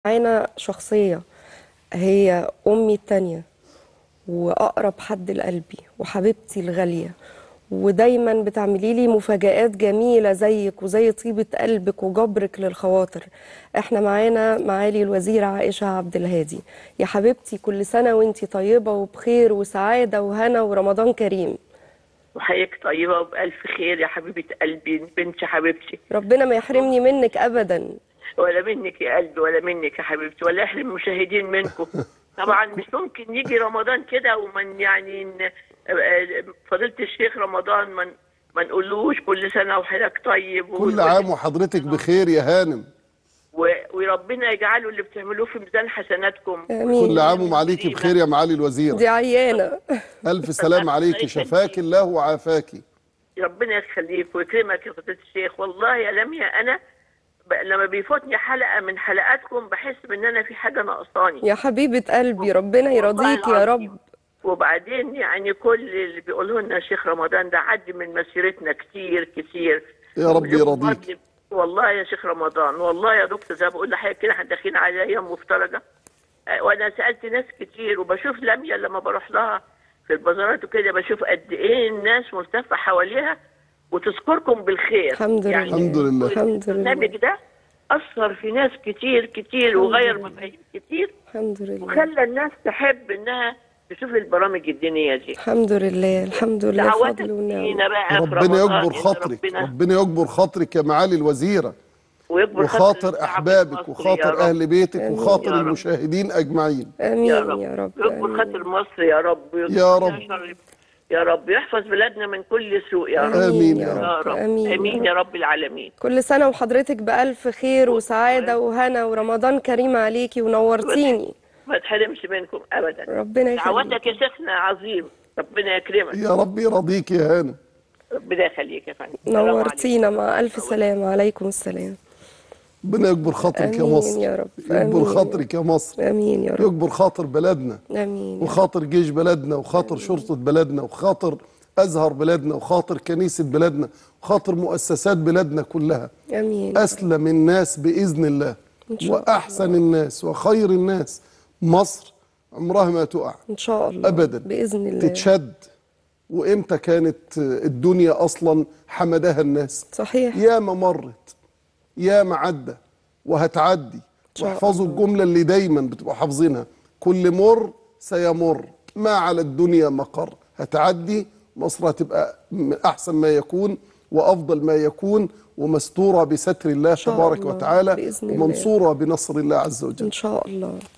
معانا شخصية هي أمي التانية وأقرب حد لقلبي وحبيبتي الغالية ودايما بتعملي لي مفاجآت جميلة زيك وزي طيبة قلبك وجبرك للخواطر احنا معانا معالي الوزيرة عائشة عبد الهادي يا حبيبتي كل سنة وانتي طيبة وبخير وسعادة وهنا ورمضان كريم وحياك طيبة وبألف خير يا حبيبة قلبي بنت حبيبتي ربنا ما يحرمني منك أبدا ولا منك يا قلبي ولا منك يا حبيبتي ولا يحرم المشاهدين منكم طبعا مش ممكن يجي رمضان كده ومن يعني ن- فضيلة الشيخ رمضان ما ن- ما نقولوش كل سنة وحضرتك طيب كل عام وحضرتك بخير يا هانم و- وربنا يجعله اللي بتعملوه في ميزان حسناتكم آمين كل عام ومعاليكي بخير يا معالي الوزير دي عيانة ألف سلام عليكي شفاك الله وعافاكي ربنا يخليك ويكرمك يا فضيلة الشيخ والله يا لميا أنا ب... لما بيفوتني حلقة من حلقاتكم بحس بإن أنا في حاجة ناقصاني يا حبيبة قلبي ربنا يرضيك يا رب وبعدين يعني كل اللي بيقوله لنا شيخ رمضان ده عدي من مسيرتنا كتير كتير يا رب يرضيك. وفضل- والله يا شيخ رمضان والله يا دكتور زي ما بقول لحضرتك كده احنا داخلين على ايام مفترجه آه، وانا سالت ناس كتير وبشوف لميا لما بروح لها في البازارات وكده بشوف قد ايه الناس ملتفه حواليها وتذكركم بالخير الحمد لله الحمد لله. الحمد لله البرنامج ده اثر في ناس كتير كتير وغير مفاهيم كتير الحمد لله وخلى الناس تحب انها تشوف البرامج الدينيه دي الحمد لله الحمد لله دعواتك فضل ونعم فينا بقى في ربنا رمضان يجبر إن خاطرك ربنا ربنا يجبر خاطرك يا معالي الوزيرة ويجبر وخاطر الشعب أحبابك المصري يا وخاطر رب. أهل بيتك آمين. وخاطر يا رب. المشاهدين أجمعين امين يا رب يا رب يجبر آمين. خاطر مصر يا رب ويجبر يا رب. شر- يا رب يحفظ بلادنا من كل سوء يا رب آمين يا يا يا رب رب امين امين يا رب العالمين كل سنة وحضرتك بألف خير وسعادة وهنا ورمضان كريم عليكي ونورتيني ما تحرمش منكم ابدا ربنا دعواتك يخليك يا شيخنا عظيم ربنا يكرمك يا رب يرضيك يا هانم ربنا يخليك يا فندم السلام عليكم. نورتينا مع ألف سلامة عليكم السلام ربنا يجبر خاطرك يا آمين مصر يا رب. يجبر آمين. خاطرك يا مصر امين يا رب يجبر خاطر بلدنا امين يا وخاطر جيش بلدنا وخاطر شرطة بلدنا وخاطر أزهر بلدنا وخاطر كنيسة بلدنا وخاطر مؤسسات بلدنا كلها رب. امين أسلم الناس بإذن الله إن شاء وأحسن الناس وخير الناس مصر عمرها ما تقع ان شاء الله أبدا باذن الله تتشد وإمتى كانت الدنيا أصلا حمدها الناس صحيح ياما مرت ياما عدى وهتعدي شاء واحفظوا الجملة اللي دايما بتبقوا حافظينها كل مر سيمر ما على الدنيا مقر هتعدي مصر هتبقى من أحسن ما يكون وأفضل ما يكون ومستورة بستر الله شاء تبارك الله. وتعالى بإذن الله. ومنصورة بنصر الله عز وجل ان شاء الله